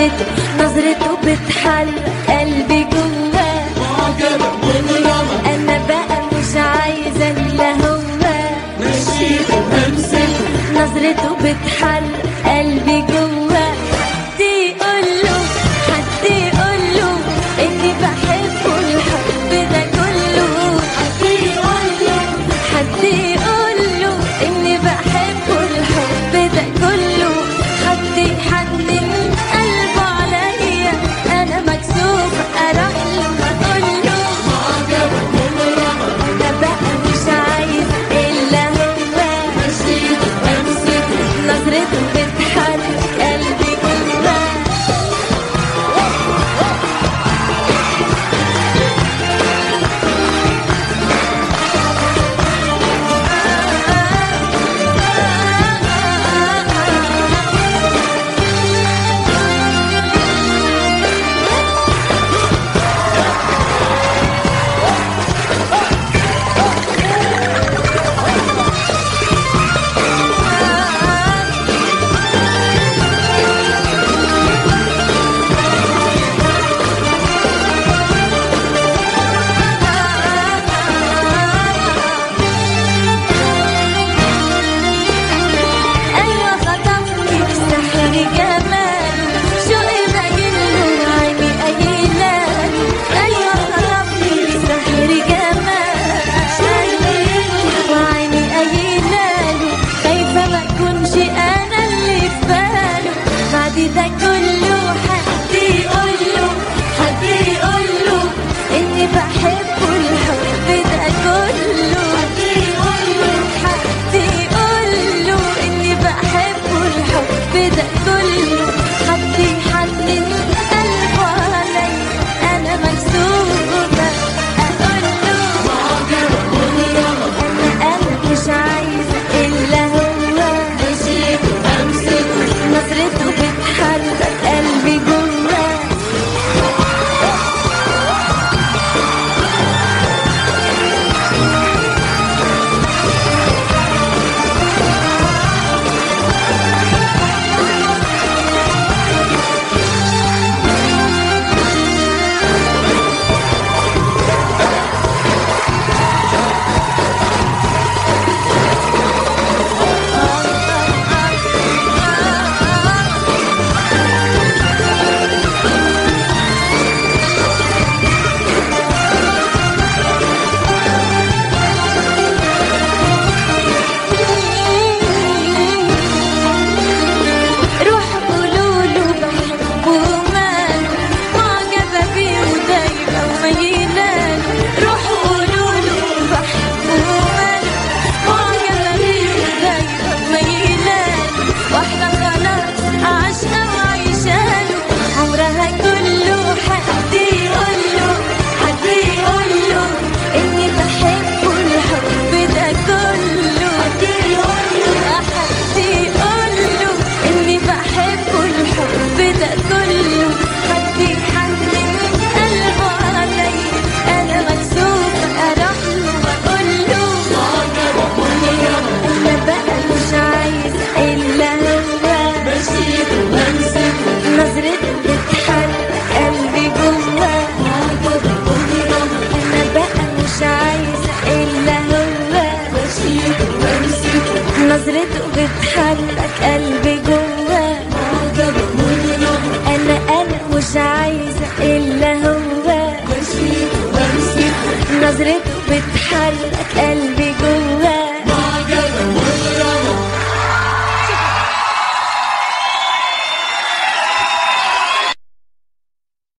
همسته نظرته بتحرك قلبي جواه معجبة مغرمة انا بقى مش عايزه الا هو مشيته همسته نظرته بتحرك قلبي جواه حد يقول له حد يقول له اني بحبه الحب ده كله حد يقول له حد يقول له اني بحبه الحب ده كله حد يحنن قلبه عليا انا مكسوفه اروح له واقول له معجبة مغرمة انا بقى مش عايزه الا هو مشيته همسته نظرته بتحرك قلبي جواه أيوة خطفني بسحر جماله شوقي بجيله عيني قايلاله أيوة خطفني بسحر جماله وعيني قايلاله خايفة ما أكونش أنا اللي في باله بعد ده كله حد يقوله حد يقوله إني بحبه الحب ده كله حد يقوله حد يقوله إني بحبه الحب ده كله حد يحنن قلبه علي أنا مكسوفة أقوله معجبة مغرمة أنا أنا مش عايزة إلا هو مشيته همسته نظرته بتحرك قلبي جواه روح قولوله بحبه ماله معجبة بيه ودايبة وميلاله روح قولوله بحبه ماله معجبة بيه ودايبة وميلاله واحدة خلاص عاشقة وعايشاله عمرها كله حد يقوله حد يقوله إني بحبه الحب ده كله حد يقوله حد يقوله إني بحبه الحب ده كله حد يحنن قلبه علي أنا مكسوفة أروح له وأقول له معجبة مغرمة أنا بقى مش عايزة إلا هو مشيته همسته نظرته بتحرك قلبي جواه معجبة مغرمة أنا بقى مش عايزة إلا هو مشيته همسته نظرته بتحرك قلبي جواه معجبة مغرمة أنا أنا مش عايزة إلا هو مشيته همسته نظرته بتحرك قلبي